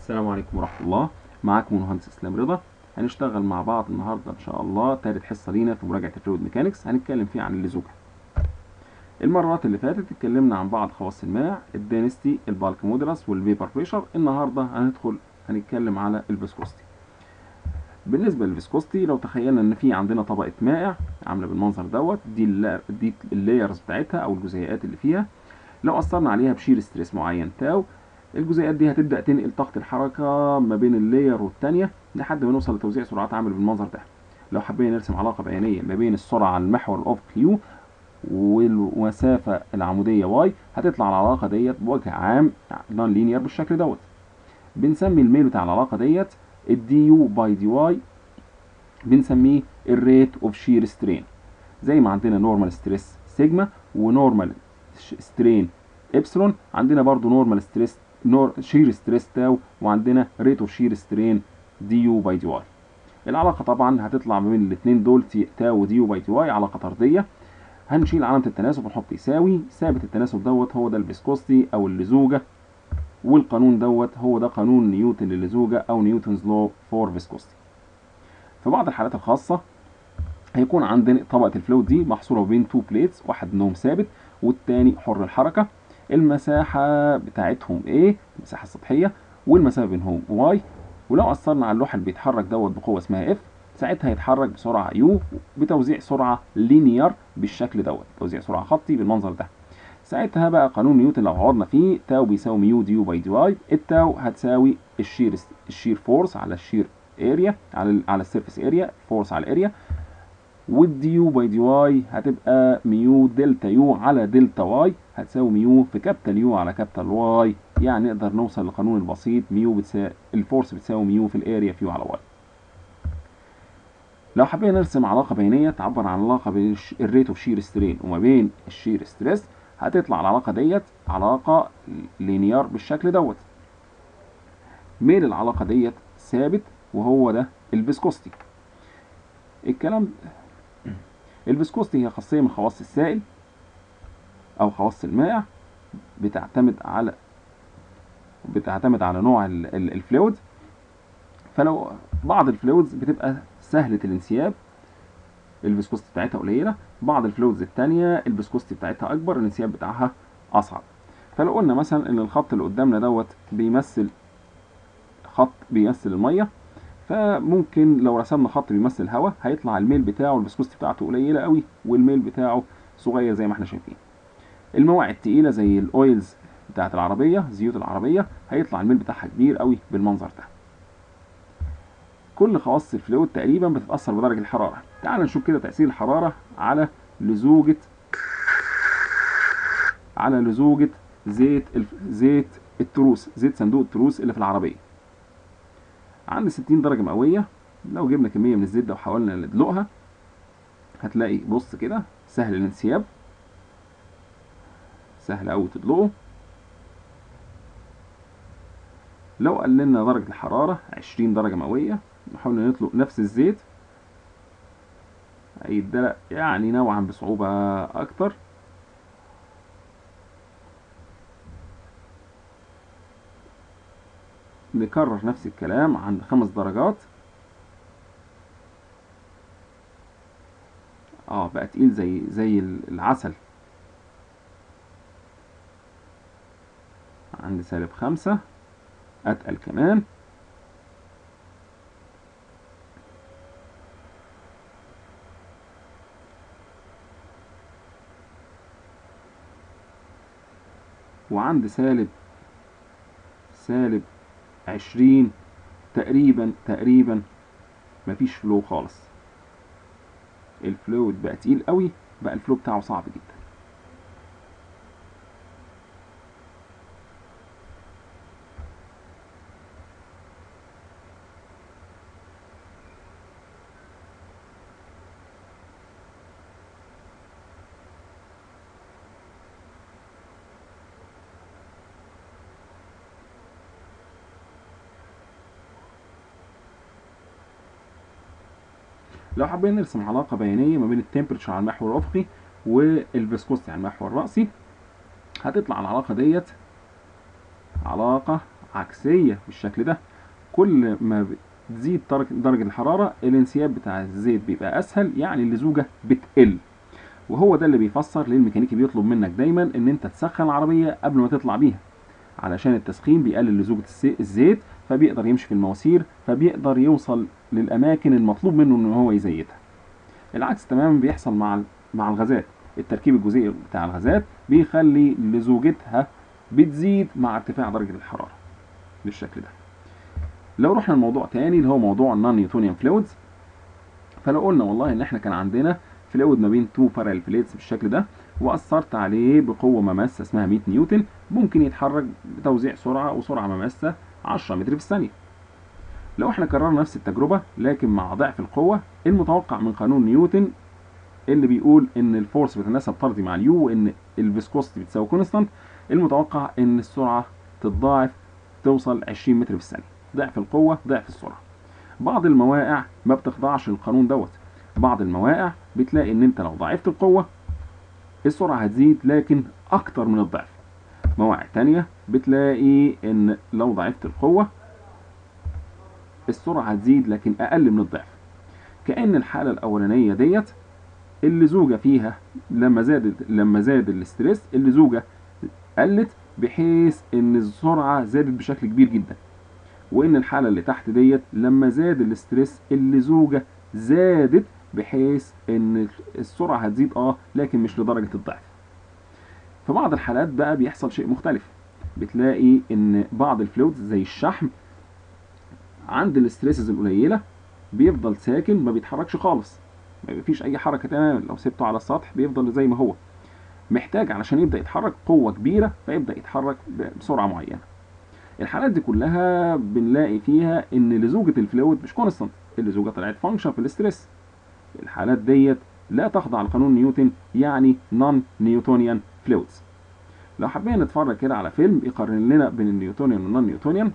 السلام عليكم ورحمة الله معاكم مهندس اسلام رضا هنشتغل مع بعض النهاردة ان شاء الله تالت حصة لينا في مراجعة الفلويد ميكانكس هنتكلم فيها عن اللزوجة المرات اللي فاتت اتكلمنا عن بعض خواص الماء الدينستي البالك مودرس والفيبر بريشر النهاردة هندخل هنتكلم على الفيسكوستي بالنسبة للفيسكوستي لو تخيلنا ان في عندنا طبقة مائع عاملة بالمنظر دوت دي اللا- دي اللايرز بتاعتها او الجزيئات اللي فيها لو اثرنا عليها بشير ستريس معين تاو الجزيئات دي هتبدا تنقل طاقه الحركه ما بين اللاير والتانيه لحد ما نوصل لتوزيع سرعات عامل بالمنظر ده لو حبينا نرسم علاقه بيانيه ما بين السرعه على المحور الافقي يو والمسافه العموديه واي هتطلع العلاقه ديت بوجه عام نون لينير بالشكل دوت بنسمي الميل بتاع العلاقه ديت الدي يو باي دي واي بنسميه الريت اوف شير سترين زي ما عندنا نورمال ستريس سيجما ونورمال سترين ابسلون عندنا برضو نورمال ستريس نور شير ستريس تاو وعندنا ريت اوف شير سترين دي يو باي دي واي العلاقه طبعا هتطلع ما بين الاثنين دول تي- تاو ودي يو باي دي واي علاقه طرديه هنشيل علامه التناسب ونحط يساوي ثابت التناسب دوت هو ده الفيسكوستي او اللزوجه والقانون دوت هو ده قانون نيوتن للزوجه او نيوتنز لو فور فيسكوستي في بعض الحالات الخاصه هيكون عندنا طبقه الفلويد دي محصوره بين تو بليتس واحد منهم ثابت والتاني حر الحركه المساحه بتاعتهم ايه المساحه السطحيه والمسافه بينهم واي ولو اثرنا على اللوح اللي بيتحرك دوت بقوه اسمها اف ساعتها هيتحرك بسرعه يو بتوزيع سرعه لينير بالشكل دوت توزيع سرعه خطي بالمنظر ده ساعتها بقى قانون نيوتن لو عوضنا فيه تاو بيساوي ميو دي يو باي دي واي التاو هتساوي الشير الشير فورس على الشير اريا على ال على السيرفيس اريا فورس على الاريا والدي يو باي دي واي هتبقى ميو دلتا يو على دلتا واي هتساوي ميو في كابيتال يو على كابيتال واي يعني نقدر نوصل للقانون البسيط ميو بتساوي الفورس بتساوي ميو في الاريا في يو على واي لو حبينا نرسم علاقة بينية تعبر عن علاقة بين الش- الريت اوف شير سترين وما بين الشير ستريس هتطلع العلاقة ديت علاقة لينيار بالشكل دوت ميل العلاقة ديت ثابت وهو ده الفيسكوستي الكلام الفيسكوستي هي خاصية من خواص السائل أو خواص المائع بتعتمد على بتعتمد على نوع ال- ال- الفلويد فلو بعض الفلويدز بتبقى سهلة الانسياب الفيسكوستي بتاعتها قليلة بعض الفلويدز التانية الفيسكوستي بتاعتها أكبر الانسياب بتاعها أصعب فلو قلنا مثلا إن الخط اللي قدامنا دوت بيمثل خط بيمثل المية فممكن لو رسمنا خط بيمثل الهواء هيطلع الميل بتاعه الفيسكوستي بتاعته قليلة قوي والميل بتاعه صغير زي ما احنا شايفين المواعي التقيلة زي الاويلز بتاعت العربية زيوت العربية هيطلع الميل بتاعها كبير قوي بالمنظر ده كل خواص الفلويد تقريبا بتتأثر بدرجة الحرارة تعال نشوف كده تأثير الحرارة على لزوجة على لزوجة زيت الف... زيت التروس زيت صندوق التروس اللي في العربية عند 60 درجة مئوية لو جبنا كمية من الزيت ده وحاولنا ندلقها هتلاقي بص كده سهل الانسياب سهل أوي تدلقه لو قللنا درجة الحرارة 20 درجة مئوية نحاول نطلق نفس الزيت هيتدلق يعني نوعا بصعوبة أكتر نكرر نفس الكلام عند خمس درجات اه بقى تقيل زي زي العسل عند سالب خمسة أتقل كمان وعند سالب سالب عشرين تقريبا تقريبا مفيش فلو خالص الفلويد بقى تقيل قوي بقى الفلو بتاعه صعب جدا لو حابين نرسم علاقة بيانية ما بين التمبرتشر على المحور الأفقي والفيسكوستي على المحور الرأسي هتطلع العلاقة ديت علاقة عكسيه بالشكل ده كل ما بتزيد درجه درجة الحراره الانسياب بتاع الزيت بيبقى اسهل يعني اللزوجه بتقل وهو ده اللي بيفسر ليه الميكانيكي بيطلب منك دايما ان انت تسخن العربيه قبل ما تطلع بيها علشان التسخين بيقلل لزوجه السي- الزيت فبيقدر يمشي في المواسير فبيقدر يوصل للاماكن المطلوب منه ان هو يزيتها العكس تماما بيحصل مع ال- مع الغازات التركيب الجزيئي بتاع الغازات بيخلي لزوجتها بتزيد مع ارتفاع درجه الحراره بالشكل ده لو رحنا لموضوع تاني اللي هو موضوع النون نيوتونيان فلويدز فلو قلنا والله ان احنا كان عندنا فلويد ما بين تو بارال بليتس بالشكل ده واثرت عليه بقوه مماسه اسمها 100 نيوتن ممكن يتحرك بتوزيع سرعه وسرعه مماسه 10 متر في الثانيه لو احنا كررنا نفس التجربه لكن مع ضعف القوه المتوقع من قانون نيوتن اللي بيقول ان الفورس بتتناسب طردي مع اليو وان الفيسكوستي بتساوي كونستانت المتوقع ان السرعه تتضاعف توصل 20 متر في الثانيه ضعف القوه ضعف السرعه بعض المواقع ما بتخضعش للقانون دوت بعض المواقع بتلاقي ان انت لو ضاعفت القوه السرعه هتزيد لكن اكتر من الضعف مواقع تانية بتلاقي ان لو ضعفت القوه السرعه هتزيد لكن اقل من الضعف كأن الحالة الأولانية ديت اللزوجة فيها لما زادت لما زاد الاسترس اللزوجة قلت بحيث إن السرعة زادت بشكل كبير جدا وإن الحالة اللي تحت ديت لما زاد الاسترس اللزوجة زادت بحيث إن السرعة هتزيد أه لكن مش لدرجة الضعف في بعض الحالات بقى بيحصل شيء مختلف بتلاقي إن بعض الفلويدز زي الشحم عند الاستريسز القليلة بيفضل ساكن ما بيتحركش خالص ما فيش اي حركه تماما لو سبته على السطح بيفضل زي ما هو محتاج علشان يبدا يتحرك قوه كبيره فيبدا يتحرك بسرعه معينه الحالات دي كلها بنلاقي فيها ان لزوجه الفلويد مش كونستانت اللزوجه طلعت فانكشن في الاسترس الحالات ديت لا تخضع لقانون نيوتن يعني نون نيوتونيان فلويدز لو حابين نتفرج كده على فيلم يقارن لنا بين النيوتونيان والنون نيوتونيان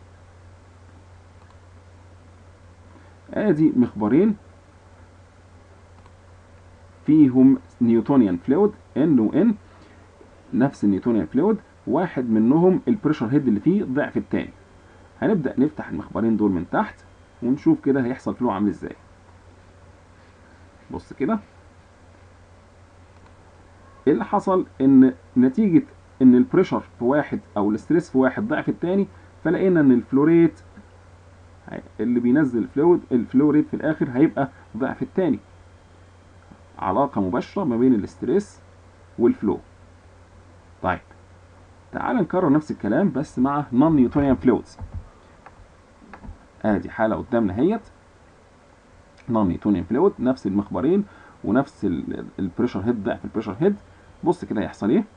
ادي مخبرين فيهم نيوتونيان فلويد ان وان نفس النيوتونيان فلويد واحد منهم البريشر هيد اللي فيه ضعف التاني هنبدا نفتح المخبرين دول من تحت ونشوف كده هيحصل فلو عامل ازاي بص كده ايه اللي حصل ان نتيجه ان البريشر في واحد او الاستريس في واحد ضعف التاني فلقينا ان الفلوريت اللي بينزل الفلويد الفلو ريت في الاخر هيبقى ضعف التاني علاقه مباشره ما بين الاستريس والفلو طيب تعال نكرر نفس الكلام بس مع نون نيوتونيان فلويدز ادي حاله قدامنا اهيت نون نيوتونيان فلويد نفس المخبرين ونفس البريشر هيد ضعف البريشر هيد بص كده هيحصل ايه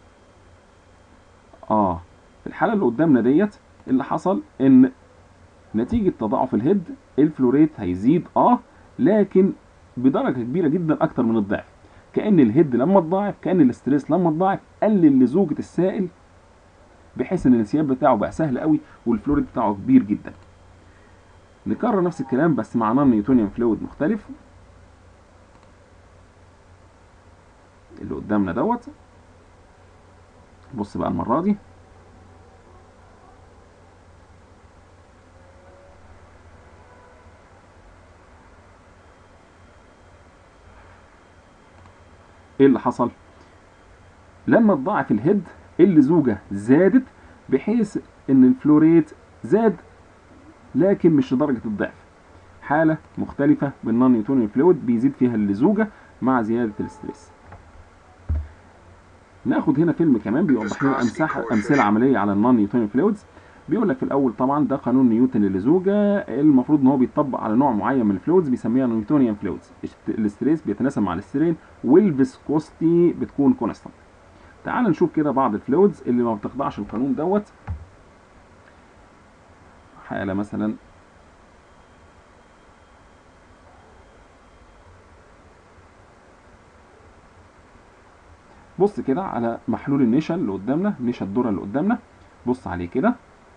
اه في الحاله اللي قدامنا ديت اللي حصل ان نتيجة تضاعف الهيد الفلوريت هيزيد اه لكن بدرجة كبيرة جدا أكتر من الضعف كأن الهيد لما اتضاعف كأن الاستريس لما اتضاعف قلل لزوجة السائل بحيث ان الانسياب بتاعه بقى سهل قوي والفلوريت بتاعه كبير جدا نكرر نفس الكلام بس مع نون نيوتونيان فلويد مختلف اللي قدامنا دوت بص بقى المرة دي ايه اللي حصل لما اتضاعف الهيد اللزوجه زادت بحيث ان الفلوريت زاد لكن مش لدرجه الضعف حاله مختلفه بالنون نيوتونيان فلويد بيزيد فيها اللزوجه مع زياده الاستريس ناخد هنا فيلم كمان بيوضح لنا امثله امثله عمليه على النون نيوتونيان فلويدز بيقول لك في الاول طبعا ده قانون نيوتن للزوجه المفروض ان هو بيتطبق على نوع معين من الفلويدز بيسميها نيوتونيان فلويدز الاستريس بيتناسب مع الاسترين والفيسكوستي بتكون كونستانت تعال نشوف كده بعض الفلويدز اللي ما بتخضعش القانون دوت حاله مثلا بص كده على محلول النشا اللي قدامنا نشا الذره اللي قدامنا بص عليه كده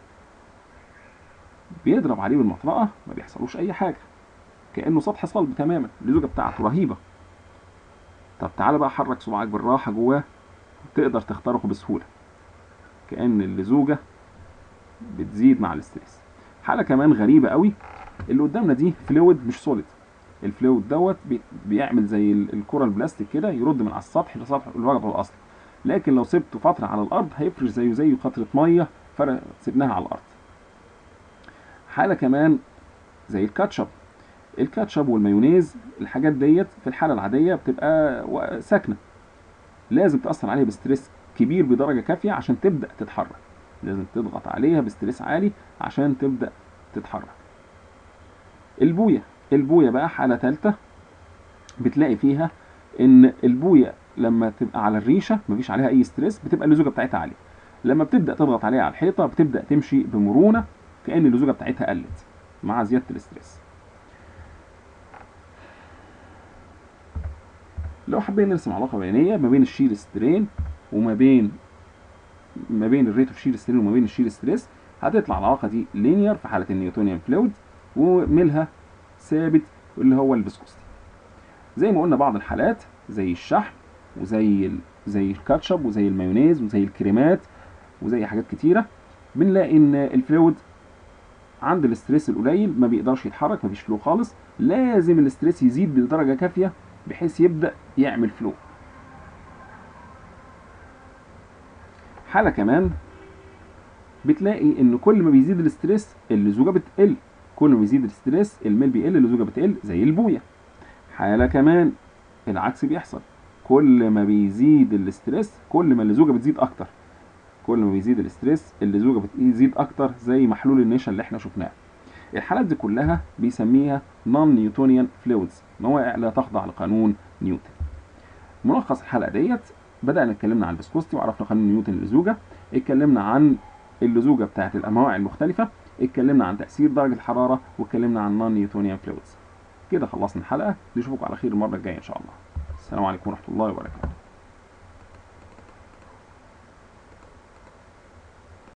بيضرب عليه بالمطرقه ما بيحصلوش اي حاجه كانه سطح صلب تماما اللزوجه بتاعته رهيبه طب تعالى بقى حرك صباعك بالراحه جواه تقدر تخترقه بسهوله كان اللزوجه بتزيد مع الاستريس حاله كمان غريبه قوي اللي قدامنا دي فلويد مش سوليد الفلويد دوت بي- بيعمل زي ال- الكره البلاستيك كده يرد من على السطح لسطح الوجبه الاصلي لكن لو سبته فتره على الارض هيفرش زيه زي قطره ميه فرق سيبناها على الارض حاله كمان زي الكاتشب الكاتشب والمايونيز الحاجات ديت في الحاله العاديه بتبقى و- ساكنه لازم تاثر عليها بستريس كبير بدرجه كافيه عشان تبدا تتحرك لازم تضغط عليها بستريس عالي عشان تبدا تتحرك البويه البويه بقى حاله ثالثه بتلاقي فيها ان البويه لما تبقى على الريشه مفيش عليها اي ستريس بتبقى اللزوجه بتاعتها عاليه لما بتبدا تضغط عليها على الحيطه بتبدا تمشي بمرونه كان اللزوجه بتاعتها قلت مع زياده الاستريس لو حابين نرسم علاقه بينيه ما بين الشير سترين وما بين ما بين الريت اوف شير سترين وما بين الشير ستريس هتطلع العلاقه دي لينير في حاله النيوتونيان فلويد وميلها ثابت اللي هو الفيسكوستي زي ما قلنا بعض الحالات زي الشحم وزي ال... زي الكاتشب وزي المايونيز وزي الكريمات وزي حاجات كتيره بنلاقي ان الفلويد عند الاستريس القليل ما بيقدرش يتحرك مفيش فلو خالص لازم الاستريس يزيد بدرجه كافيه بحيث يبدا يعمل فلو حاله كمان بتلاقي ان كل ما بيزيد الاستريس اللزوجه بتقل كل ما بيزيد الاستريس الميل بيقل اللزوجه بتقل زي البويه حاله كمان العكس بيحصل كل ما بيزيد الاستريس كل ما اللزوجه بتزيد اكتر كل ما بيزيد الاستريس اللزوجه بتزيد اكتر زي محلول النشا اللي احنا شفناه الحالات دي كلها بيسميها نون نيوتونيان فلويدز نوائع لا تخضع لقانون نيوتن ملخص الحلقه ديت بدانا اتكلمنا عن الفيسكوستي وعرفنا قانون نيوتن للزوجه اتكلمنا عن اللزوجه بتاعه الانواع المختلفه اتكلمنا عن تاثير درجه الحراره واتكلمنا عن نون نيوتونيان فلويدز كده خلصنا الحلقه نشوفكم على خير المره الجايه ان شاء الله السلام عليكم ورحمه الله وبركاته